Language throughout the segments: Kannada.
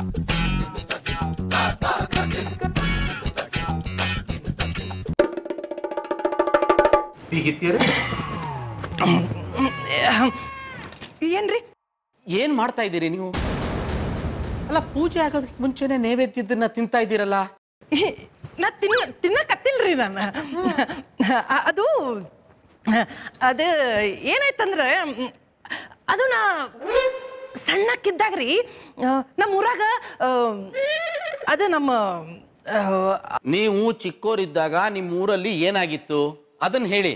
ಹೀಗಿತ್ತೀರಿ ಏನ್ರಿ ಏನ್ ಮಾಡ್ತಾ ಇದ್ದೀರಿ ನೀವು ಅಲ್ಲ ಪೂಜೆ ಆಗೋದಕ್ಕೆ ಮುಂಚೆನೆ ನೈವೇದ್ಯದನ್ನ ತಿಂತಾ ಇದ್ದೀರಲ್ಲ ನಾ ತಿನ್ನ ತಿನ್ನಕತ್ತಿಲ್ರಿ ನಾನು ಅ- ಅದು ಅದು ಏನಾಯ್ತಂದ್ರೆ ಮ್, ಅದು ನಾ ಸಣ್ಣಕ್ಕಿದ್ದಾಗ್ರಿ ನಮ್ಮ ಊರಾಗ ಆ, ಅದು ನಮ್ಮ ಆ, ನೀವು ಚಿಕ್ಕೋರಿದ್ದಾಗ ನಿಮ್ಮ ಊರಲ್ಲಿ ಏನಾಗಿತ್ತು ಅದನ್ನ ಹೇಳಿ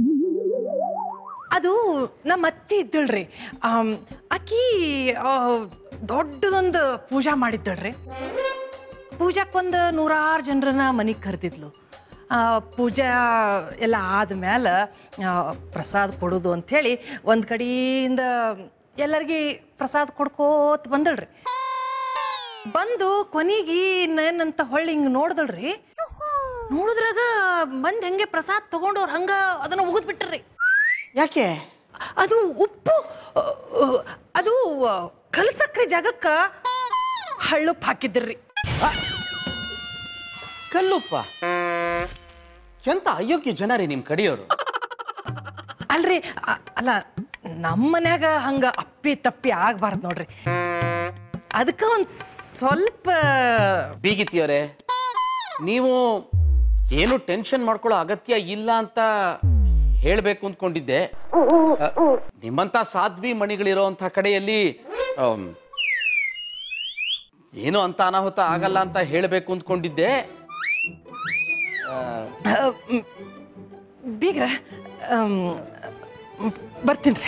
ಅದು ನಮ್ಮ ಅತ್ತಿ ಇದ್ದಳ್ರಿ ಆಮ್, ಆಕಿ ಆ, ದೊಡ್ಡದೊಂದು ಪೂಜಾ ಮಾಡಿದ್ದಳ್ರಿ ಪೂಜಾಕ್ಕೊಂದು ನೂರಾರು ಜನರನ್ನ ಮನೆಗೆ ಕರೆದಿದ್ಲು ಆ, ಪೂಜಾ ಎಲ್ಲ ಆದ್ಮೇಲೆ ಆ, ಪ್ರಸಾದ ಕೊಡೋದು ಅಂಥೇಳಿ ಒಂದು ಕಡೆಯಿಂದ ಎಲ್ಲರಿಗೆ ಪ್ರಸಾದ ಕೊಡ್ಕೋತ ಬಂದಳ್ರಿ ಬಂದು ಕೊನೆಗೆ ಏನಂತ ಹೊಳ್ಳಿ ಹಿಂಗೆ ನೋಡಿದಳ್ರಿ ನೋಡಿದ್ರಾಗ ಬಂದು ಹೆಂಗೆ ಪ್ರಸಾದ ತಗೊಂಡವ್ರು ಹಂಗ ಅದನ್ನ ಉಗಿದ್ ಬಿಟ್ರಿ ಯಾಕೆ ಅದು ಉಪ್ಪು ಅಹ್, ಅದು ಕಲ್ಸಕ್ರೆ ಜಾಗಕ್ಕ ಹಳ್ಳುಪ್ಪು ಹಾಕಿದ್ರಿ ಕಲ್ಲುಪ್ಪ ಎಂತ ಅಯೋಗ್ಯ ಜನ ರೀ ನಿಮ್ ಕಡೆಯವರು ಅಲ್ರಿ ಅ- ಅಲ್ಲ ನಮ್ಮ ಮನ್ಯಾಗ ಹಂಗ ಅಪ್ಪಿ ತಪ್ಪಿ ಆಗ್ಬಾರ್ದು ನೋಡ್ರಿ ಅದಕ್ಕ ಒಂದ್ ಸ್ವಲ್ಪ ಬೀಗಿತಿಯವರೇ ನೀವು ಏನು ಟೆನ್ಷನ್ ಮಾಡ್ಕೊಳ್ಳೋ ಅಗತ್ಯ ಇಲ್ಲ ಅಂತ ಹೇಳಬೇಕು ಅಂದ್ಕೊಂಡಿದ್ದೆ ಅ, ನಿಮ್ಮಂತ ಸಾಧ್ವಿ ಮಣಿಗಳಿರೋಂಥ ಕಡೆಯಲ್ಲಿ ಆಮ್, ಏನು ಅಂತ ಅನಾಹುತ ಆಗಲ್ಲ ಅಂತ ಹೇಳಬೇಕು ಅಂದ್ಕೊಂಡಿದ್ದೆ ಅಹ್, ಮ್, ಬೀಗ್ರ ಅಮ್, ಮ್, ಬರ್ತೀನ್ರಿ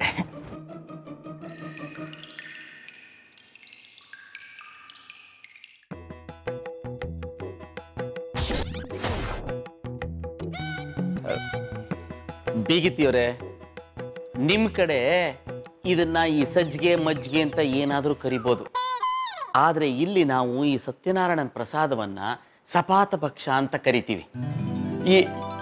ಬೀಗಿತಿಯವರೇ ನಿಮ್ಮ ಕಡೆ ಇದನ್ನ ಈ ಸಜ್ಜಿಗೆ ಮಜ್ಜಿಗೆ ಅಂತ ಏನಾದರೂ ಕರಿಬೋದು ಆದರೆ ಇಲ್ಲಿ ನಾವು ಈ ಸತ್ಯನಾರಾಯಣನ ಪ್ರಸಾದವನ್ನ ಸಪಾತ ಭಕ್ಷ ಅಂತ ಕರಿತೀವಿ ಈ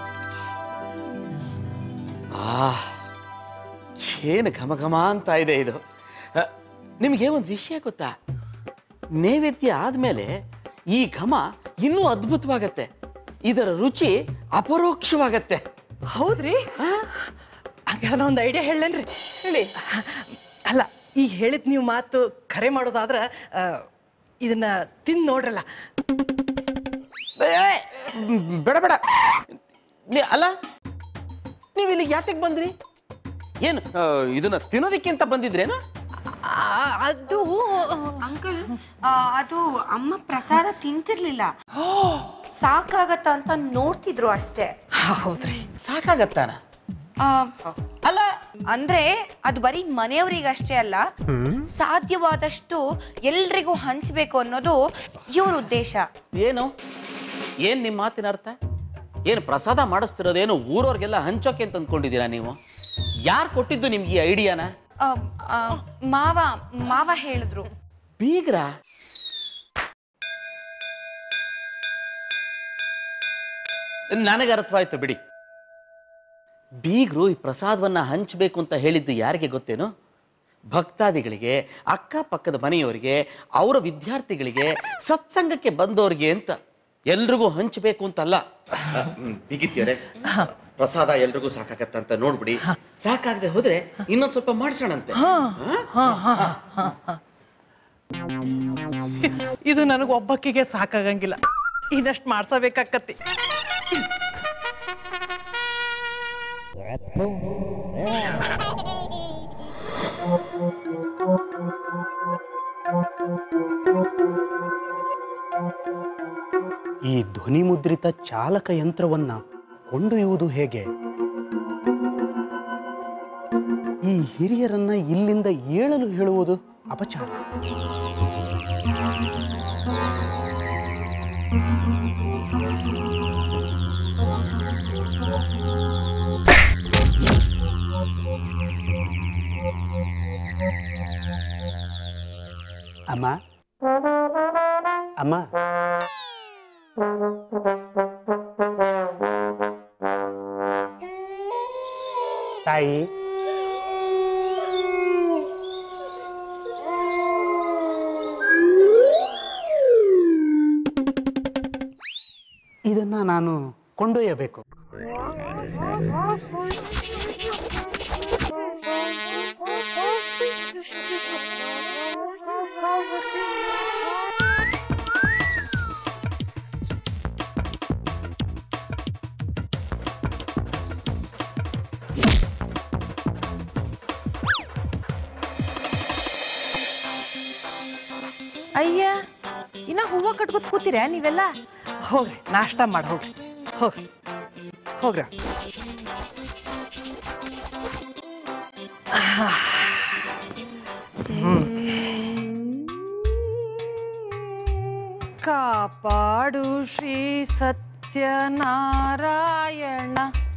ಆ ಏನು ಘಮ ಘಮ ಅಂತ ಇದೆ ಇದು ಅ, ನಿಮಗೆ ಒಂದು ವಿಷಯ ಗೊತ್ತಾ ನೈವೇದ್ಯ ಆದಮೇಲೆ ಈ ಘಮ ಇನ್ನೂ ಅದ್ಭುತವಾಗತ್ತೆ ಇದರ ರುಚಿ ಅಪರೋಕ್ಷವಾಗತ್ತೆ ಹೌದ್ರಿ ಹಂಗಾರ ಒಂದು ಐಡಿಯಾ ಹೇಳೇನ್ರಿ ಹೇಳಿ ಅಲ್ಲ ಈಗ ಹೇಳಿದ್ ನೀವು ಮಾತು ಖರೆ ಮಾಡೋದಾದ್ರೆ ಆ, ಇದನ್ನ ತಿಂದು ನೋಡ್ರಲ್ಲ ಏ, ಬೇಡ ಬೇಡ ನೀ ಅಲ್ಲ ನೀವು ಇಲ್ಲಿಗೆ ಯಾತಕ್ಕೆ ಬಂದ್ರಿ ಏನು ಆ, ಇದನ್ನ ತಿನ್ನೋದಕ್ಕಿಂತ ಬಂದಿದ್ರೇನು ಆ, ಅದು ಅಂಕಲ್ ಅದು ಅಮ್ಮ ಪ್ರಸಾದ ತಿಂತಿರ್ಲಿಲ್ಲ ಸಾಕಾಗತ್ತ ಅಂತ ನೋಡ್ತಿದ್ರು ಅಷ್ಟೇ ಹೌದ್ರಿ ಸಾಕಾಗತ್ತಾನ ಆ, ಅಲ್ಲ ಅಂದ್ರೆ ಅದು ಬರೀ ಮನೆಯವರಿಗಷ್ಟೇ ಅಲ್ಲ ಸಾಧ್ಯವಾದಷ್ಟು ಎಲ್ರಿಗೂ ಹಂಚ್ಬೇಕು ಅನ್ನೋದು ಇವ್ರ ಉದ್ದೇಶ ಏನು ಏನ್ ನಿಮ್ಮ ಮಾತಿನ ಅರ್ಥ ಏನು ಪ್ರಸಾದ ಮಾಡಿಸ್ತಿರೋದೇನು ಊರವ್ರಿಗೆಲ್ಲ ಹಂಚೋಕೆ ಅಂತ ಅಂದ್ಕೊಂಡಿದ್ದೀರಾ ನೀವು ಯಾರು ಕೊಟ್ಟಿದ್ದು ನಿಮ್ಗೆ ಈ ಐಡಿಯಾನ ಆ, ಆ, ಮಾವ ಮಾವ ಹೇಳಿದ್ರು ಬೀಗ್ರ ನನಗೆ ಅರ್ಥವಾಯ್ತು ಬಿಡಿ ಬೀಗ್ರು ಈ ಪ್ರಸಾದವನ್ನ ಹಂಚಬೇಕು ಅಂತ ಹೇಳಿದ್ದು ಯಾರಿಗೆ ಗೊತ್ತೇನು ಭಕ್ತಾದಿಗಳಿಗೆ ಅಕ್ಕಪಕ್ಕದ ಮನೆಯವರಿಗೆ ಅವರ ವಿದ್ಯಾರ್ಥಿಗಳಿಗೆ ಸತ್ಸಂಗಕ್ಕೆ ಬಂದವರಿಗೆ ಅಂತ ಎಲ್ರಿಗೂ ಹಂಚಬೇಕು ಅಂತಲ್ಲ ಬಿಗಿತಿಯರೆ ಪ್ರಸಾದ ಎಲ್ರಿಗೂ ಸಾಕಾಗತ್ತಂತ ನೋಡ್ಬಿಡಿ ಸಾಕಾಗದೆ ಹೋದ್ರೆ ಇನ್ನೊಂದ್ ಸ್ವಲ್ಪ ಮಾಡಿಸೋಣಂತೆ ಇದು ನನಗೆ ಒಬ್ಬಕ್ಕಿಗೆ ಸಾಕಾಗಂಗಿಲ್ಲ ಇನ್ನಷ್ಟು ಮಾಡ್ಸಬೇಕಾಕತಿ ಈ ಧ್ವನಿಮುದ್ರಿತ ಚಾಲಕ ಯಂತ್ರವನ್ನ ಕೊಂಡೊಯ್ಯುವುದು ಹೇಗೆ ಈ ಹಿರಿಯರನ್ನ ಇಲ್ಲಿಂದ ಏಳಲು ಹೇಳುವುದು ಅಪಚಾರ ಅಮ್ಮ ಅಮ್ಮ ತಾಯಿ ನಾನು ಕೊಂಡೊಯ್ಯಬೇಕು ಅಯ್ಯ ಇನ್ನ ಹೂವ ಕಟ್ಕೊತ್ ಕೂತೀರ ನೀವೆಲ್ಲ ಹೋಗ್ರಿ ನಾಷ್ಟ ಮಾಡಿ ಹೋಗ್ರಿ ಹೋಗ್ರಿ ಹೋಗ್ರಿ ಕಾಪಾಡು ಶ್ರೀ ಸತ್ಯನಾರಾಯಣ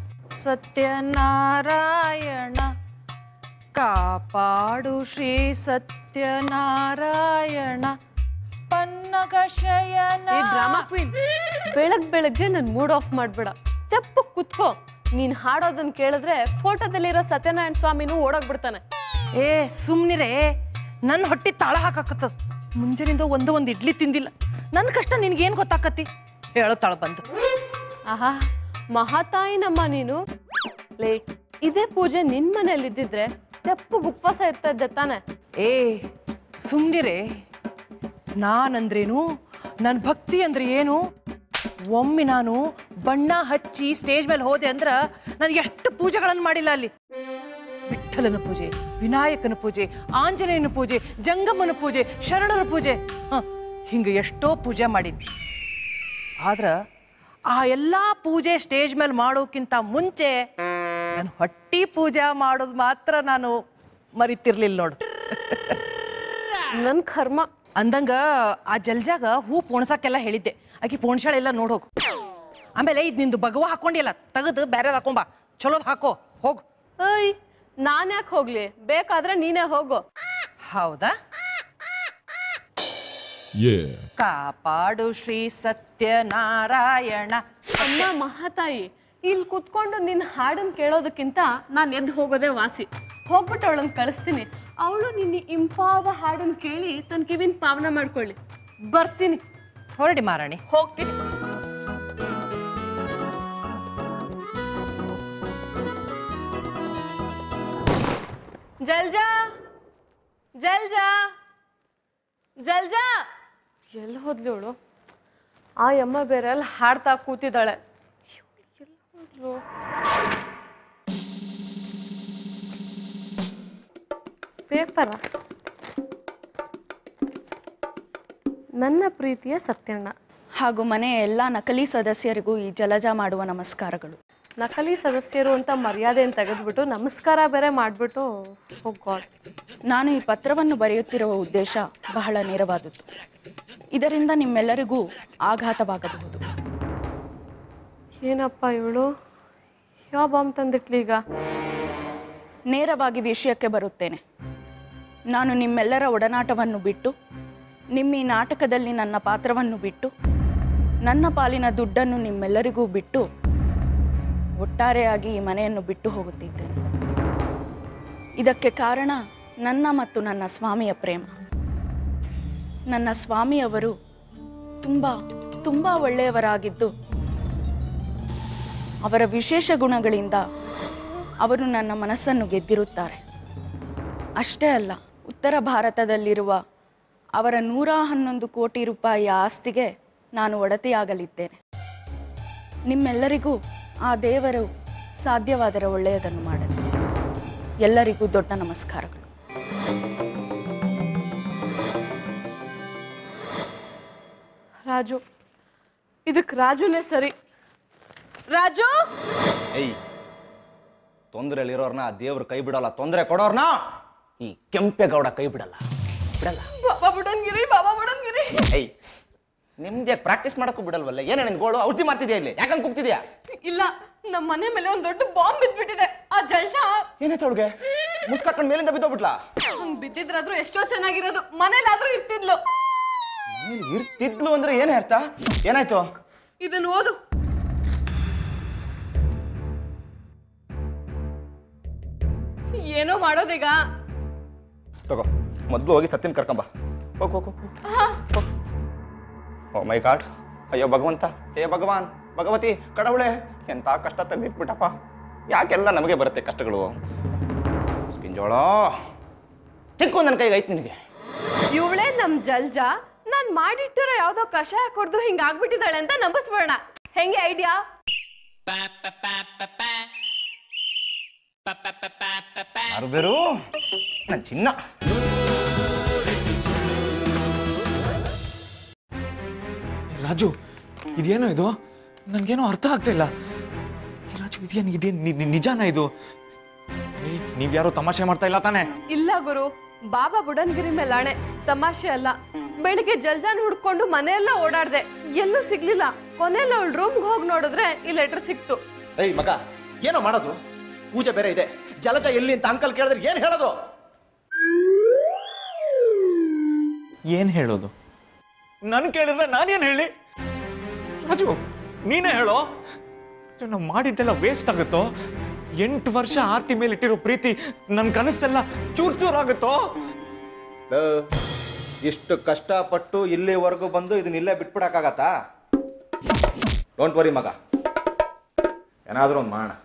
ಸತ್ಯನಾರಾಯಣ ಕಾಪಾಡು ಶ್ರೀ ಸತ್ಯನಾರಾಯಣ ಪನ್ನಗ ಶಯನ ಏ ಡ್ರಾಮಾ ಕ್ವೀನ್ ಬೆಳಗ್ ಬೆಳಗ್ಗೆ ನನ್ ಮೂಡ್ ಆಫ್ ಮಾಡ್ಬೇಡ ತೆಪ್ಪ ಕುತ್ಕೋ ನೀನ್ ಹಾಡೋದನ್ನ ಕೇಳಿದ್ರೆ ಫೋಟೋದಲ್ಲಿರೋ ಸತ್ಯನಾರಾಯಣ ಸ್ವಾಮಿನೂ ಓಡೋಗ್ಬಿಡ್ತಾನೆ ಏ ಸುಮ್ನಿರೇ ನನ್ನ ಹೊಟ್ಟಿ ತಾಳ ಹಾಕಾಕತ್ತದ ಮುಂಜಾನಿಂದ ಒಂದು ಒಂದು ಇಡ್ಲಿ ತಿಂದಿಲ್ಲ ನನ್ನ ಕಷ್ಟ ನಿನ್ಗೇನು ಗೊತ್ತಾಕತಿ ಹೇಳೋ ತಾಳ ಬಂದು ಆಹಾ ಮಹಾತಾಯಿನಮ್ಮ ನೀನು ಲೇ ಇದೇ ಪೂಜೆ ನಿನ್ ಮನೇಲಿ ಇದ್ದಿದ್ರೆ ತೆಪ್ಪು ಉಪವಾಸ ಇರ್ತಾ ಇದ್ದೆ ತಾನೆ ಏ ಸುಮ್ನಿರೇ ನಾನಂದ್ರೇನು ನನ್ನ ಭಕ್ತಿ ಅಂದ್ರೆ ಏನು ಒಮ್ಮೆ ನಾನು ಬಣ್ಣ ಹಚ್ಚಿ ಸ್ಟೇಜ್ ಮೇಲೆ ಹೋದೆ ಅಂದ್ರ ನಾನು ಎಷ್ಟು ಪೂಜೆಗಳನ್ನು ಮಾಡಿಲ್ಲ ಅಲ್ಲಿ ವಿಠ್ಠಲನ ಪೂಜೆ ವಿನಾಯಕನ ಪೂಜೆ ಆಂಜನೇಯನ ಪೂಜೆ ಜಂಗಮ್ಮನ ಪೂಜೆ ಶರಣರ ಪೂಜೆ ಹ, ಹಿಂಗೆ ಎಷ್ಟೋ ಪೂಜೆ ಮಾಡೀನಿ ಆದ್ರ ಆ ಎಲ್ಲ ಪೂಜೆ ಸ್ಟೇಜ್ ಮೇಲೆ ಮಾಡೋಕ್ಕಿಂತ ಮುಂಚೆ ನಾನು ಹೊಟ್ಟಿ ಪೂಜೆ ಮಾಡೋದು ಮಾತ್ರ ನಾನು ಮರಿತಿರ್ಲಿಲ್ಲ ನೋಡು ನನ್ ಕರ್ಮ ಅಂದಂಗ ಆ ಜಲ್ಜಾಗ ಹೂ ಪೋಣ್ಸಕ್ಕೆಲ್ಲ ಹೇಳಿದ್ದೆ ಆಕಿ ಪೋಣ್ಸಾಳೆಲ್ಲ ನೋಡೋಗು ಆಮೇಲೆ ಇದು ನಿಂದು ಭಗವ ಹಾಕೊಂಡಿಲ್ಲ ತೆಗೆದು ಬೇರೆದ್ ಹಾಕೊಂಬ ಚಲೋದ್ ಹಾಕೋ ಹೋಗು ಏಯ್ ನಾನ್ ಯಾಕೆ ಹೋಗ್ಲಿ ಬೇಕಾದ್ರೆ ನೀನೇ ಹೋಗು ಹೌದಾ Yeah. ಕಾಪಾಡು ಶ್ರೀ ಸತ್ಯನಾರಾಯಣ ಅಮ್ಮ ಮಹಾತಾಯಿ ಇಲ್ಲಿ ಕುತ್ಕೊಂಡು ನಿನ್ನ ಹಾಡನ್ ಕೇಳೋದಕ್ಕಿಂತ ನಾನು ಎದ್ದು ಹೋಗೋದೇ ವಾಸಿ ಹೋಗ್ಬಿಟ್ಟು ಅವಳನ್ನ ಕಳಿಸ್ತೀನಿ ಅವಳು ನಿನ್ನ ಇಂಪಾದ ಹಾಡನ್ ಕೇಳಿ ತನ್ನ ಕಿವಿನ ಪಾವನ ಮಾಡ್ಕೊಳ್ಳಿ ಬರ್ತೀನಿ ಹೊರಡಿ ಮಾರಾಣಿ ಹೋಗ್ತೀನಿ ಜಲ್ಜಾ ಜಲ್ಜಾ ಜಲ್ಜಾ ಎಲ್ಲಿ ಹೋದ್ಲು ಇವಳು ಆ ಯಮ್ಮ ಬೇರೆ ಅಲ್ಲಿ ಹಾಡ್ತಾ ಕೂತಿದ್ದಾಳೆ ಎಲ್ಲಿ ಹೋದ್ಲು ಪೇಪರ ನನ್ನ ಪ್ರೀತಿಯ ಸತ್ಯಣ್ಣ ಹಾಗೂ ಮನೆಯ ಎಲ್ಲ ನಕಲಿ ಸದಸ್ಯರಿಗೂ ಈ ಜಲಜ ಮಾಡುವ ನಮಸ್ಕಾರಗಳು ನಕಲಿ ಸದಸ್ಯರು ಅಂತ ಮರ್ಯಾದೆಯನ್ನು ತೆಗೆದ್ಬಿಟ್ಟು ನಮಸ್ಕಾರ ಬೇರೆ ಮಾಡಿಬಿಟ್ಟು ಗಾಡ್ ನಾನು ಈ ಪತ್ರವನ್ನು ಬರೆಯುತ್ತಿರುವ ಉದ್ದೇಶ ಬಹಳ ನೇರವಾದದ್ದು ಇದರಿಂದ ನಿಮ್ಮೆಲ್ಲರಿಗೂ ಆಘಾತವಾಗಬಹುದು ಏನಪ್ಪ ಇವಳು ಯಾವ ಬಾಂಬ್ ತಂದಿಟ್ಲಿ ಈಗ ನೇರವಾಗಿ ವಿಷಯಕ್ಕೆ ಬರುತ್ತೇನೆ ನಾನು ನಿಮ್ಮೆಲ್ಲರ ಒಡನಾಟವನ್ನು ಬಿಟ್ಟು ನಿಮ್ಮ ಈ ನಾಟಕದಲ್ಲಿ ನನ್ನ ಪಾತ್ರವನ್ನು ಬಿಟ್ಟು ನನ್ನ ಪಾಲಿನ ದುಡ್ಡನ್ನು ನಿಮ್ಮೆಲ್ಲರಿಗೂ ಬಿಟ್ಟು ಒಟ್ಟಾರೆಯಾಗಿ ಈ ಮನೆಯನ್ನು ಬಿಟ್ಟು ಹೋಗುತ್ತಿದ್ದೇನೆ ಇದಕ್ಕೆ ಕಾರಣ ನನ್ನ ಮತ್ತು ನನ್ನ ಸ್ವಾಮಿಯ ಪ್ರೇಮ ನನ್ನ ಸ್ವಾಮಿಯವರು ತುಂಬ ತುಂಬ ಒಳ್ಳೆಯವರಾಗಿದ್ದು ಅವರ ವಿಶೇಷ ಗುಣಗಳಿಂದ ಅವರು ನನ್ನ ಮನಸ್ಸನ್ನು ಗೆದ್ದಿರುತ್ತಾರೆ ಅಷ್ಟೇ ಅಲ್ಲ ಉತ್ತರ ಭಾರತದಲ್ಲಿರುವ ಅವರ ನೂರ ಹನ್ನೊಂದು ಕೋಟಿ ರೂಪಾಯಿಯ ಆಸ್ತಿಗೆ ನಾನು ಒಡತಿಯಾಗಲಿದ್ದೇನೆ ನಿಮ್ಮೆಲ್ಲರಿಗೂ ಆ ದೇವರು ಸಾಧ್ಯವಾದರೆ ಒಳ್ಳೆಯದನ್ನು ಮಾಡಲಿ ಎಲ್ಲರಿಗೂ ದೊಡ್ಡ ನಮಸ್ಕಾರಗಳು ರಾಜು ಇದಕ್ಕೆ ರಾಜುನೇ ಸರಿ ರಾಜು ಏಯ್ ತೊಂದರೆಯಲ್ಲಿರೋರ್ನ ದೇವ್ರು ಕೈ ಬಿಡಲ್ಲ ತೊಂದರೆ ಕೊಡೋರ್ನ ಈ ಕೆಂಪೇಗೌಡ ಕೈ ಬಿಡಲ್ಲ ಬಿಡಲ್ಲ ಬಾಬಾ ಬುಡನ್ಗಿರಿ ಬಾಬಾ ಬುಡನ್ಗಿರಿ ಏಯ್ ನಿಮ್ಗೆ ಪ್ರಾಕ್ಟೀಸ್ ಮಾಡಕ್ಕೂ ಬಿಡಲ್ವಲ್ಲ ಏನೇ ನಿನ್ ಗೋಳು ಔಷಧಿ ಮಾಡ್ತಿದ್ಯಾ ಇಲ್ಲಿ ಯಾಕಂಗ್ ಕೂಗ್ತಿದ್ಯಾ ಇಲ್ಲ ನಮ್ಮ ಮನೆ ಮೇಲೆ ಒಂದ್ ದೊಡ್ಡ ಬಾಂಬ್ ಬಿದ್ಬಿಟ್ಟಿದೆ ಆ ಜಲ್ಜ ಏನಾಯ್ತು ಅವಳಿಗೆ ಮುಸ್ಕಾಕೊಂಡು ಮೇಲಿಂದ ಬಿದ್ದೋಗ್ಬಿಟ್ಲಾ ಹಂಗ್ ಬಿದ್ದಿದ್ರಾದ್ರೂ ಎಷ್ಟೋ ಚೆನ್ನಾಗಿರೋದು ಮನೇಲಾದ್ರೂ ಇರ್ತಿದ್ಲು ಮನೇಲಿ ಇರ್ತಿದ್ಲು ಅಂದ್ರೆ ಏನೇ ಅರ್ಥ ಏನಾಯ್ತು ಇದನ್ನ ಓದು ಏನೋ ಮಾಡೋದೀಗ ತಗೋ ಮೊದಲು ಹೋಗಿ ಸತ್ಯನ್ ಕರ್ಕೊಂಬ ಹೋಗ್ ಹೋಗ್ ಹೋಗ್ ಓ ಮೈ ಗಾಡ್ ಅಯ್ಯೋ ಭಗವಂತ ಹೇ ಭಗವಾನ್ ಭಗವತಿ ಕಡವಳೆ ಎಂಥ ಕಷ್ಟ ತಂದಿಟ್ಬಿಟ್ಟಪ್ಪ ಯಾಕೆಲ್ಲ ನಮಗೆ ಬರುತ್ತೆ ಕಷ್ಟಗಳು ಸ್ಕಿಂಜೋಳ ಚಿಕ್ಕ ನನ್ನ ಕೈಗೆ ಐತೆ ನಿನಗೆ ಇವಳೇ ನಮ್ ಜಲ್ಜ ನಾನ್ ಮಾಡಿಟ್ಟಿರೋ ಯಾವ್ದೋ ಕಷಾಯ ಕುಡ್ದು ಹಿಂಗ ಆಗ್ಬಿಟ್ಟಿದ್ದಾಳೆ ಅಂತ ನಂಬಿಸ್ಬೋಣ ಹೆಂಗೆ ಐಡಿಯಾ ಯಾರು ಬೇರು ನನ್ನ ಚಿನ್ನ ರಾಜು ಇದೇನೋ ಇದು ನನಗೇನೋ ಅರ್ಥ ಆಗ್ತಾ ಇಲ್ಲ ಈ ರಾಜು ಇದೇನು ಇದೇನು ನಿ- ನಿ- ನಿಜಾನ ಇದು ಏ ನೀವ್ಯಾರೋ ತಮಾಷೆ ಮಾಡ್ತಾ ಇಲ್ಲ ತಾನೇ ಇಲ್ಲ ಗುರು ಬಾಬಾ ಬುಡನ್ಗಿರಿ ಮೇಲೆ ಆಣೆ ತಮಾಷೆ ಅಲ್ಲ ಬೆಳಿಗ್ಗೆ ಜಲ್ಜಾನ್ ಹುಡ್ಕೊಂಡು ಮನೆಯೆಲ್ಲ ಓಡಾಡ್ದೆ ಎಲ್ಲೂ ಸಿಗ್ಲಿಲ್ಲ ಕೊನೆಲ್ಲ ಅವಳು ರೂಮ್ಗೆ ಹೋಗಿ ನೋಡಿದ್ರೆ ಈ ಲೆಟರ್ ಸಿಕ್ತು ಏಯ್ ಮಗ ಏನೋ ಮಾಡೋದು ಪೂಜೆ ಬೇರೆ ಇದೆ ಜಲಜ ಎಲ್ಲಿ ಅಂತ ಅಂಕಲ್ ಕೇಳಿದ್ರೆ ಏನು ಹೇಳೋದು ಏನು ಹೇಳೋದು ನನ್ ಕೇಳಿದ್ರೆ ನಾನೇನು ಹೇಳಿ ರಾಜು ನೀನೇ ಹೇಳೋ ಇದು ನಾವು ಮಾಡಿದ್ದೆಲ್ಲ ವೇಸ್ಟ್ ಆಗುತ್ತೋ ಎಂಟು ವರ್ಷ ಆರ್ತಿ ಮೇಲೆ ಇಟ್ಟಿರೋ ಪ್ರೀತಿ ನನ್ನ ಕನಸೆಲ್ಲ ಚೂರ್ ಚೂರ್ ಆಗುತ್ತೋ ಇಷ್ಟು ಕಷ್ಟಪಟ್ಟು ಇಲ್ಲಿವರೆಗೂ ಬಂದು ಇದನ್ನ ಇಲ್ಲೇ ಬಿಟ್ಬಿಡಕ್ಕಾಗತ್ತಾ ಡೋಂಟ್ ವರಿ ಮಗ ಏನಾದರೂ ಒಂದು ಮಾಡೋಣ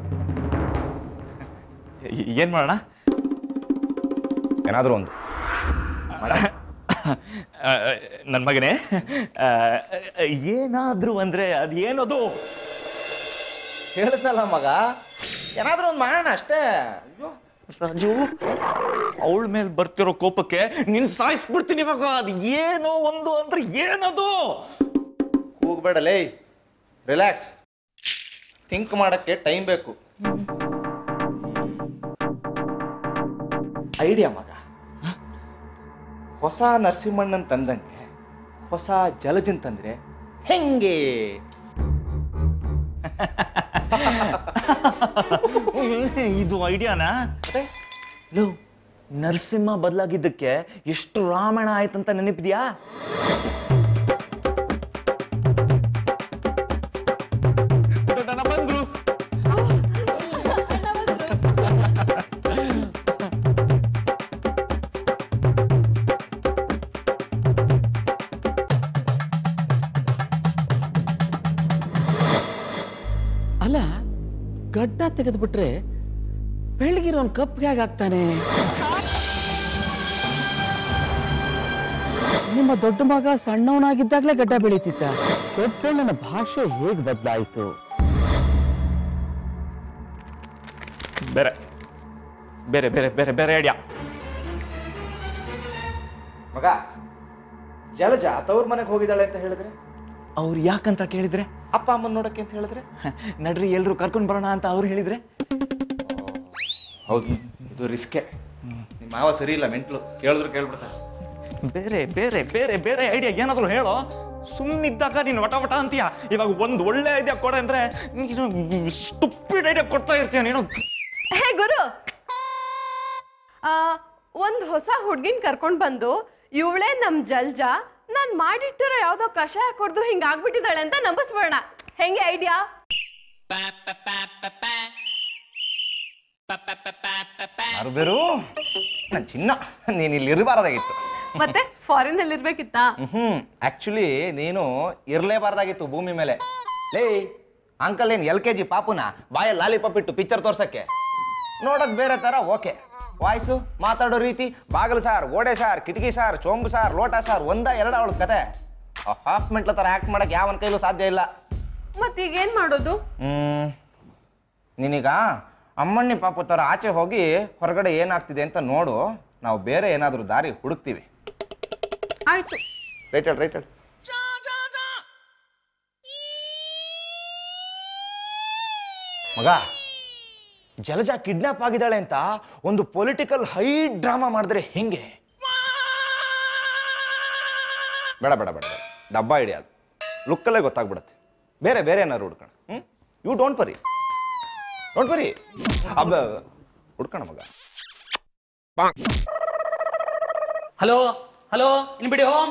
ಏನು ಮಾಡೋಣ ಏನಾದರೂ ಒಂದು ನನ್ನ ಮಗನೇ ಏನಾದ್ರು ಅಂದ್ರೆ ಅದು ಏನದು ಹೇಳಿದ್ನಲ್ಲ ಮಗ ಏನಾದರೂ ಒಂದು ಮಾಡೋಣ ಅಷ್ಟೇ ಅಯ್ಯೋ ರಾಜು ಅವಳ ಮೇಲೆ ಬರ್ತಿರೋ ಕೋಪಕ್ಕೆ ನಿನ್ ಸಾಯಿಸ್ಬಿಡ್ತೀನಿ ಇವಾಗ ಅದು ಏನೋ ಒಂದು ಅಂದ್ರೆ ಏನದು ಕೂಗ್ಬೇಡ ಲೇ ರಿಲ್ಯಾಕ್ಸ್ ಥಿಂಕ್ ಮಾಡೋಕ್ಕೆ ಟೈಮ್ ಬೇಕು ಐಡಿಯಾ ಮಗ ಹೊಸ ನರಸಿಂಹಣ್ಣನ್ ತಂದಂಗೆ ಹೊಸ ಜಲಜನ್ ತಂದ್ರೆ ಹೆಂಗೆ ಇದು ಐಡಿಯಾನಾ ಲವ್ ನರಸಿಂಹ ಬದಲಾಗಿದ್ದಕ್ಕೆ ಎಷ್ಟು ರಾಮಾಯಣ ಆಯ್ತಂತ ನೆನಪಿದ್ಯಾ ಬಂದ್ರು ಅಲ್ಲ ಗಡ್ಡ ತೆಗೆದ್ಬಿಟ್ರೆ ಬೆಳಗಿರೋನ್ ಕಪ್ಗೆ ಹೇಗಾಗ್ತಾನೆ ನಿಮ್ಮ ದೊಡ್ಡ ಮಗ ಸಣ್ಣವನಾಗಿದ್ದಾಗಲೇ ಗಡ್ಡ ಬೆಳೀತಿದ್ದ ದೊಡ್ಡಣ್ಣನ ಭಾಷೆ ಹೇಗೆ ಬದಲಾಯಿತು ಬೇರೆ ಬೇರೆ ಬೇರೆ ಬೇರೆ ಬೇರೆ ಐಡಿಯಾ ಮಗ ಜಲಜ ತವ್ರ ಮನೆಗೆ ಹೋಗಿದ್ದಾಳೆ ಅಂತ ಹೇಳಿದ್ರೆ ಅವ್ರು ಯಾಕಂತ ಕೇಳಿದ್ರೆ ಅಪ್ಪ ಅಮ್ಮನ ನೋಡಕ್ಕೆ ಅಂತ ಹೇಳಿದ್ರೆ ನಡ್ರಿ ಎಲ್ರು ಕರ್ಕೊಂಡ್ ಬರೋಣ ಅಂತ ಅವ್ರು ಹೇಳಿದ್ರೆ ಹೌದು ಇದು ರಿಸ್ಕೆ ನಿಮ್ಮ ಮಾವ ಸರಿ ಇಲ್ಲ ಮೆಂಟ್ಲು ಕೇಳಿದ್ರು ಕೇಳ್ಬಿಡ್ತಾರೆ ಬೇರೆ ಬೇರೆ ಬೇರೆ ಬೇರೆ ಐಡಿಯಾ ಏನಾದ್ರು ಹೇಳೋ ಸುಮ್ಮನಿದ್ದಾಗ ನೀನು ವಟ ವಟ ಅಂತೀಯ ಇವಾಗ ಒಂದು ಒಳ್ಳೆ ಐಡಿಯಾ ಕೊಡ ಅಂದ್ರೆ ಸ್ಟುಪಿಡ್ ಐಡಿಯಾ ಕೊಡ್ತಾ ಇರ್ತೀಯ ನೀನು ಹೇ ಗುರು ಆ, ಒಂದ್ ಹೊಸ ಹುಡ್ಗಿನ್ ಕರ್ಕೊಂಡ್ ಬಂದು ಇವಳೇ ನಮ್ ಜಲ್ಜ ನಾನ್ ಮಾಡಿಟ್ಟಿರೋ ಯಾವ್ದೋ ಕಷಾಯ ಕುಡ್ದು ಹಿಂಗ ಆಗ್ಬಿಟ್ಟಿದ್ದಾಳೆ ಅಂತ ನಂಬಿಸ್ಬೋಣ ಹೆಂಗೆ ಐಡಿಯಾ ಯಾರು ಬೇರು ನನ್ನ ಚಿನ್ನ ನೀನು ಇಲ್ಲಿ ಇರಬಾರ್ದಾಗಿತ್ತು ಮತ್ತೆ ಫಾರಿನ್ ಅಲ್ಲಿ ಇರ್ಬೇಕಿತ್ತಾ ಹ್ಮ್ ಆಕ್ಚುಲಿ ನೀನು ಇರಲೇಬಾರ್ದಾಗಿತ್ತು ಭೂಮಿ ಮೇಲೆ ಲೇ ಅಂಕಲ್ ಏನು ಎಲ್ ಕೆ ಜಿ ಪಾಪುನ ಬಾಯಲ್ಲಿ ಲಾಲಿಪಾಪ್ ಇಟ್ಟು ಪಿಕ್ಚರ್ ತೋರ್ಸಕ್ಕೆ ನೋಡಕ್ ಬೇರೆ ತರ ಓಕೆ ವಾಯ್ಸು ಮಾತಾಡೋ ರೀತಿ ಬಾಗಿಲು ಸಾರ್ ಗೋಡೆ ಸಾರ್ ಕಿಟಕಿ ಸಾರ್ ಚೊಂಬು ಸಾರ್ ಲೋಟ ಸಾರ್ ಒಂದ ಎರಡ ಅವಳ ಕತೆ ಹಾಫ್ ಮೆಂಟ್ಲ ತರ ಆಕ್ಟ್ ಮಾಡಕ್ ಯಾವನ ಕೈಲೂ ಸಾಧ್ಯ ಇಲ್ಲ ಮತ್ ಈಗ ಏನ್ ಮಾಡೋದು ಹ್ಮ್ ನೀನೀಗ ಅಮ್ಮಣ್ಣಿ ಪಾಪು ಥರ ಆಚೆ ಹೋಗಿ ಹೊರಗಡೆ ಏನಾಗ್ತಿದೆ ಅಂತ ನೋಡು ನಾವು ಬೇರೆ ಏನಾದರೂ ದಾರಿ ಹುಡುಕ್ತೀವಿ ಆಯ್ತು ರೈಟ್ ಹೇಳಿ ರೈಟ್ ಹೇಳಿ ಮಗ ಜಲಜ ಕಿಡ್ನಾಪ್ ಆಗಿದ್ದಾಳೆ ಅಂತ ಒಂದು ಪೊಲಿಟಿಕಲ್ ಹೈ ಡ್ರಾಮಾ ಮಾಡಿದ್ರೆ ಹೆಂಗೆ ಬೇಡ ಬೇಡ ಬೇಡ ಬೇಡ ಡಬ್ಬ ಇಡಿ ಅದು ಲುಕ್ಕಲ್ಲೇ ಗೊತ್ತಾಗ್ಬಿಡತ್ತೆ ಬೇರೆ ಬೇರೆ ಏನಾದ್ರು ಹುಡ್ಕೋಣ ಹ್ಞೂ you don't worry don't worry ಅಬ್ಬ ಹುಡ್ಕೋಣ ಮಗ ಹಲೋ ಹಲೋ ಇನ್ ಬಿಡಿ ಹೋಮ್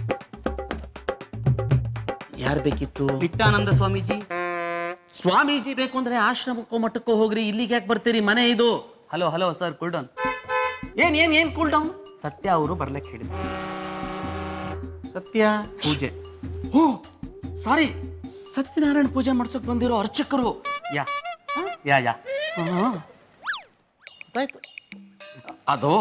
ಯಾರು ಬೇಕಿತ್ತು ನಿತ್ಯಾನಂದ ಸ್ವಾಮೀಜಿ ಸ್ವಾಮೀಜಿ ಬೇಕು ಅಂದ್ರೆ ಆಶ್ರಮಕ್ಕೋ ಮಠಕ್ಕೋ ಹೋಗ್ರಿ ಇಲ್ಲಿಗೆ ಯಾಕೆ ಬರ್ತೀರಿ ಮನೆ ಇದು hello hello sir cool down ಏನ್ ಏನ್ ಏನ್ ಕೂಲ್ ಡೌನ್ ಸತ್ಯ ಅವರು ಬರ್ಲಿಕ್ಕೆ ಹೇಳಿದ್ರು ಸತ್ಯ ಪೂಜೆ ಓ ಸಾರಿ ಸತ್ಯನಾರಾಯಣ ಪೂಜೆ ಮಾಡ್ಸಕ್ ಬಂದಿರೋ ಅರ್ಚಕರು ಯಾ ಯಾ ಯಾ ಗೊತ್ತಾಯ್ತು ಅದು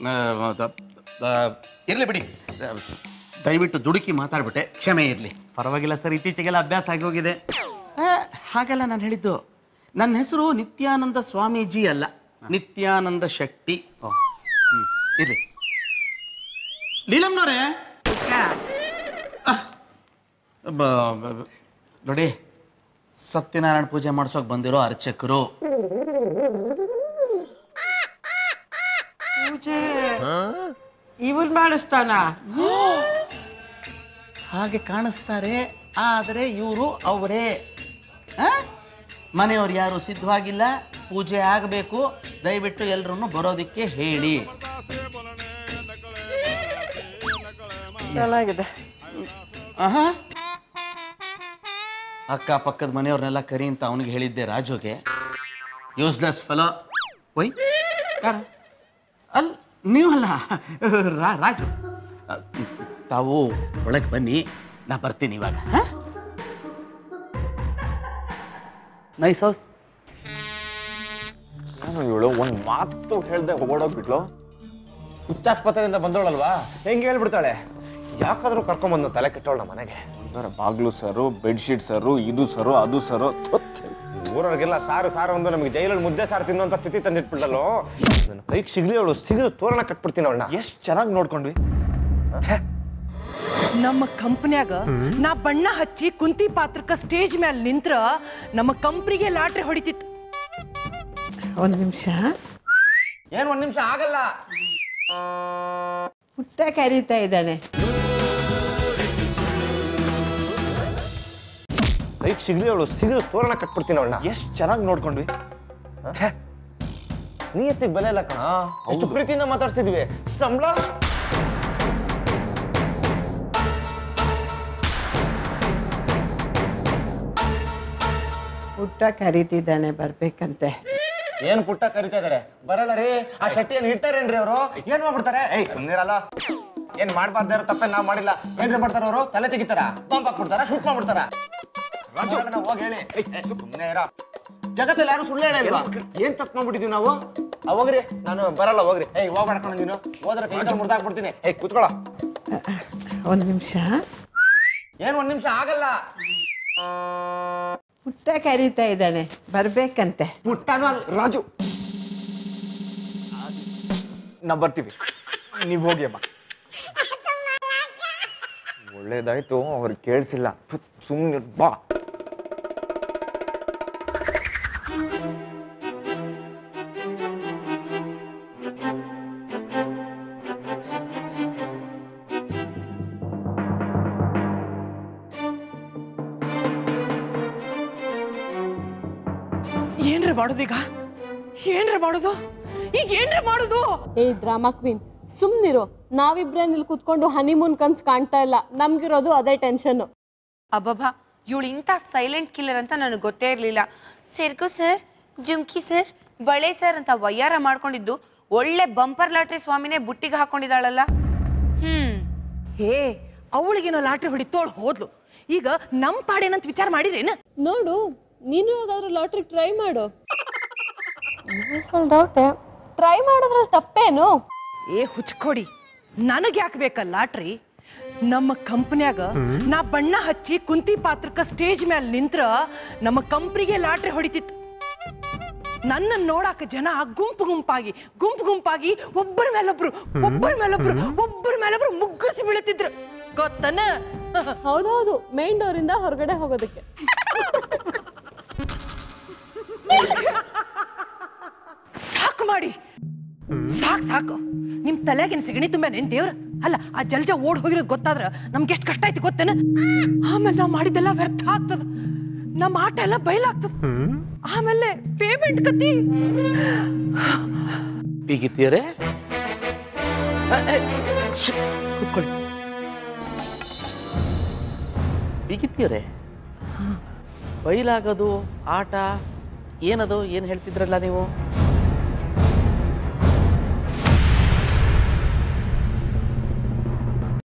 ಇರಲಿ ಬಿಡಿ ಆ, ದಯವಿಟ್ಟು ದುಡುಕಿ ಮಾತಾಡ್ಬಿಟ್ಟೆ ಕ್ಷಮೆ ಇರಲಿ ಪರವಾಗಿಲ್ಲ ಸರ್ ಇತ್ತೀಚೆಗೆಲ್ಲ ಅಭ್ಯಾಸ ಆಗಿ ಹೋಗಿದೆ ಹಾಗೆಲ್ಲ ನಾನು ಹೇಳಿದ್ದು ನನ್ನ ಹೆಸರು ನಿತ್ಯಾನಂದ ಸ್ವಾಮೀಜಿ ಅಲ್ಲ ನಿತ್ಯಾನಂದ ಶಕ್ತಿ ಹ್ಮ್, ಇರ್ಲಿ ಲೀಲಮ್ನವ್ರೆ ಅಹ್, ಬ- ಬ- ನೋಡಿ ಸತ್ಯನಾರಾಯಣ ಪೂಜೆ ಮಾಡ್ಸೋಕ್ ಬಂದಿರೋ ಅರ್ಚಕರು ಪೂಜೆ ಇವ್ರು ಮಾಡಿಸ್ತಾನ ಹಾಗೆ ಕಾಣಿಸ್ತಾರೆ ಆದರೆ ಇವರು ಅವರೇ ಮನೆಯವ್ರು ಯಾರು ಸಿದ್ಧವಾಗಿಲ್ಲ ಪೂಜೆ ಆಗಬೇಕು ದಯವಿಟ್ಟು ಎಲ್ಲರನ್ನು ಬರೋದಕ್ಕೆ ಹೇಳಿ ಚೆನ್ನಾಗಿದೆ ಆಹಾ ಅಕ್ಕಪಕ್ಕದ ಮನೆಯವ್ರನ್ನೆಲ್ಲ ಕರಿ ಅಂತ ಅವನಿಗೆ ಹೇಳಿದ್ದೆ ರಾಜುಗೆ ಯೂಸ್ಲೆಸ್ ಫಲೋ ಒಯ್ ಯಾರು ಅಲ್ ನೀವಲ್ಲ ರಾ- ರಾಜು ಅ, ತಾವು ಒಳಗೆ ಬನ್ನಿ ನಾ ಬರ್ತೀನಿ ಇವಾಗ ಹಾ? ನೈಸ್ ಹೌಸ್ ನಾನು ಇವಳು ಒಂದು ಮಾತು ಹೇಳ್ದೆ ಓಡೋಗ್ಬಿಟ್ಲು ಹುಚ್ಚಾಸ್ಪತ್ರೆಯಿಂದ ಬಂದವಳಲ್ವಾ ಹೆಂಗೆ ಹೇಳ್ಬಿಡ್ತಾಳೆ ಯಾಕಾದ್ರೂ ಕರ್ಕೊಂಬಂದು ತಲೆ ಕೆಟ್ಟವಳ ಮನೆಗೆ ಒಂದರ ಬಾಗ್ಲು ಸರು ಬೆಡ್ಶೀಟ್ ಸರು ಇದು ಸರು ಅದು ಸರು ಊರವ್ರಿಗೆಲ್ಲ ಸಾರು ಸಾರು ಒಂದು ನಮಗೆ ಜೈಲಲ್ಲಿ ಮುದ್ದೆ ಸಾರು ತಿನ್ನುವಂತ ಸ್ಥಿತಿ ತಂದಿಟ್ಬಿಟ್ಟಲ್ಲೋ ನನ್ನ ಕೈಗೆ ಸಿಗ್ಲಿ ಅವಳು ಸಿಗಿದು ತೋರಣ ಕಟ್ಬಿಡ್ತೀನಿ ಅವಳನ್ನ ಎಷ್ಟು ಚೆನ್ನಾಗಿ ನೋಡ್ಕೊಂಡ್ವಿ ನಮ್ಮ ಕಂಪ್ನ್ಯಾಗ ನಾ ಬಣ್ಣ ಹಚ್ಚಿ ಕುಂತಿ ಪಾತ್ರಕ್ಕ ಸ್ಟೇಜ್ ಮೇಲೆ ನಿಂತ್ರ ನಮ್ಮ ಕಂಪ್ನಿಗೆ ಲಾಟ್ರಿ ಹೊಡಿತಿತ್ತು ಒಂದು ನಿಮಿಷ ಏನ್ ಒಂದ್ ನಿಮಿಷ ಆಗಲ್ಲ ಪುಟ್ಟ ಕರೀತಾ ಇದ್ದಾನೆ ಕೈಗೆ ಸಿಗ್ಲಿ ಅವಳು ಸಿಗಿದು ತೋರಣ ಕಟ್ಬಿಡ್ತೀನಿ ಅವಳನ್ನ ಎಷ್ಟು ಚೆನ್ನಾಗಿ ನೋಡ್ಕೊಂಡ್ವಿ ನೀಯತ್ತಿಗೆ ಬೆಲೆ ಇಲ್ಲ ಕಣ ಅಷ್ಟು ಪ್ರೀತಿಯಿಂದ ಮಾತಾಡ್ತಿದ್ವಿ ಸಂಬಳ ಪುಟ್ಟ ಕರೀತಿದ್ದಾನೆ ಬರ್ಬೇಕಂತೆ ಏನ್ ಪುಟ್ಟ ಕರಿತಾ ಇದಾರೆ ಬರಲ್ಲ ರೀ ಆ ಶೆಟ್ಟಿಯನ್ನು ಇಡ್ತಾರೇನ್ರಿ ಅವರು ಏನ್ ಮಾಡ್ಬಿಡ್ತಾರೆ ಏಯ್ ಸುಮ್ನಿರಲ್ಲ ಏನ್ ಮಾಡ್ಬಾರ್ದೇ ಇರೋ ತಪ್ಪೇನ್ ನಾವ್ ಮಾಡಿಲ್ಲ ಏನ್ರಿ ಮಾಡ್ತಾರ ಅವರು ತಲೆ ತೆಗಿತಾರ ಬಾಂಬ್ ಹಾಕ್ಬಿಡ್ತಾರ ಶೂಟ್ ಮಾಡ್ಬಿಡ್ತಾರ ರಾಜು ಹೋಗಿ ಹೇಳಿ ಏಯ್, ಏ, ಸುಮ್ನೆ ಇರ ಜಗತ್ತಲ್ಲಿ ಯಾರು ಸುಳ್ಳು ಹೇಳಿಲ್ವಾ ಏನ್ ತಪ್ಪು ಮಾಡ್ಬಿಟ್ಟಿದೀವಿ ನಾವು ಆ, ಹೋಗ್ರಿ ನಾನು ಬರಲ್ಲ ಹೋಗ್ರಿ ಏಯ್ ಹೋಗ್ಬೇಡ ಕಣ ನೀನು ಹೋದ್ರೆ ಕೈ ಮುರ್ದಾಕ್ಬಿಡ್ತೀನಿ ಏಯ್ ಕುತ್ಕೊಳ ಒಂದು ನಿಮಿಷ ಏನ್ ಒಂದ್ ನಿಮಿಷ ಆಗಲ್ಲ ಪುಟ್ಟ ಕರೀತಾ ಇದ್ದಾನೆ ಬರ್ಬೇಕಂತೆ ಪುಟ್ಟನೂ ಅಲ್ಲ ರಾಜು ನಾವು ಬರ್ತೀವಿ ನೀವು ಹೋಗಿ ಅಮ್ಮ ಒಳ್ಳೇದಾಯ್ತು ಅವ್ರಿಗೆ ಕೇಳಿಸಿಲ್ಲ ಸುಮ್ಮನೆ ಬಾ ಏನ್ರಿ ಮಾಡೋದೀಗ ಏನ್ರಿ ಮಾಡೋದು ಈಗ ಏನ್ರಿ ಮಾಡೋದು ಏ ಡ್ರಾಮಾ ಕ್ವೀನ್ ಸುಮ್ನಿರು ನಾವಿಬ್ರೇ ಇಲ್ಲಿ ಕುತ್ಕೊಂಡು ಹನಿಮೂನ್ ಕನ್ಸ್ ಕಾಣ್ತಾ ಇಲ್ಲ ನಮ್ಗಿರೋದು ಅದೇ ಟೆನ್ಷನ್ ಅಬ್ಬಬ್ಬಾ ಇವಳು ಇಂಥ ಸೈಲೆಂಟ್ ಕಿಲ್ಲರ್ ಅಂತ ನನಗೆ ಗೊತ್ತೇ ಇರಲಿಲ್ಲ ಸೆರ್ಗು ಸರ್ ಜುಮ್ಕಿ ಸರ್ ಬಳೆ ಸರ್ ಅಂತ ವಯ್ಯಾರ ಮಾಡ್ಕೊಂಡಿದ್ದು ಒಳ್ಳೆ ಬಂಪರ್ ಲಾಟ್ರಿ ಸ್ವಾಮಿನೇ ಬುಟ್ಟಿಗೆ ಹಾಕೊಂಡಿದ್ದಾಳಲ್ಲ ಹ್ಮ್ ಹೇ ಅವಳಿಗೇನೋ ಲಾಟ್ರಿ ಹೊಡಿತೋಳು ಹೋದ್ಲು ಈಗ ನಮ್ ಪಾಡೇನಂತ ವಿಚಾರ ಮಾಡಿರೇನ ನೋಡು ನೀನು ಯಾವ್ದಾದ್ರು ಲಾಟ್ರಿ ಟ್ರೈ ಮಾಡು ಡೌಟೆ ಟ್ರೈ ಮಾಡೋದ್ರಲ್ಲಿ ತಪ್ಪೇನು ಏ ಹುಚ್ಕೊಡಿ ನನಗೆ ಯಾಕೆ ಬೇಕ ಲಾಟ್ರಿ ನಮ್ಮ ಕಂಪ್ನ್ಯಾಗ ನಾ ಬಣ್ಣ ಹಚ್ಚಿ ಕುಂತಿ ಪಾತ್ರಕ್ಕ ಸ್ಟೇಜ್ ಮೇಲೆ ನಿಂತ್ರ ನಮ್ಮ ಕಂಪ್ನಿಗೆ ಲಾಟ್ರಿ ಹೊಡಿತಿತ್ತು ನನ್ನ ನೋಡಾಕ ಜನ ಗುಂಪು ಗುಂಪಾಗಿ ಗುಂಪು ಗುಂಪಾಗಿ ಒಬ್ಬರ ಮೇಲೊಬ್ರು ಒಬ್ಬರ ಮೇಲೊಬ್ರು ಒಬ್ಬರ ಮೇಲೊಬ್ರು ಮುಗ್ಗರಿಸಿ ಬೀಳುತ್ತಿದ್ರು ಗೊತ್ತನ ಹೌದೌದು ಮೇನ್ ಡೋರಿಂದ ಹೊರಗಡೆ ಹೋಗೋದಕ್ಕೆ ಸಾಕು ಮಾಡಿ ಸಾಕು ಸಾಕು ನಿಮ್ ತಲೆಗಿನ ಸಿಗಣಿ ತುಂಬೇನೇನ್ ದೇವ್ರ ಅಲ್ಲ ಆ ಜಲ್ಜ ಓಡ್ ಹೋಗಿರೋದು ಗೊತ್ತಾದ್ರ ನಮ್ಗೆ ಎಷ್ಟು ಕಷ್ಟ ಆಯ್ತು ಗೊತ್ತೇನ ಆಮೇಲೆ ನಾವ್ ಮಾಡಿದ್ದೆಲ್ಲ ವ್ಯರ್ಥ ಆಗ್ತದ ನಮ್ಮ ಆಟ ಎಲ್ಲ ಬಯಲಾಗ್ತದ ಆಮೇಲೆ ಪೇಮೆಂಟ್ ಕತಿ ಹೀಗಿದ್ದೀರೇ ಕೂತ್ಕೊಳ್ಳಿ ಹೀಗಿದ್ದೀರೇ ಬೈಲಾಗೋದು ಆಟ ಏನದು ಏನು ಹೇಳ್ತಿದ್ರಲ್ಲ ನೀವು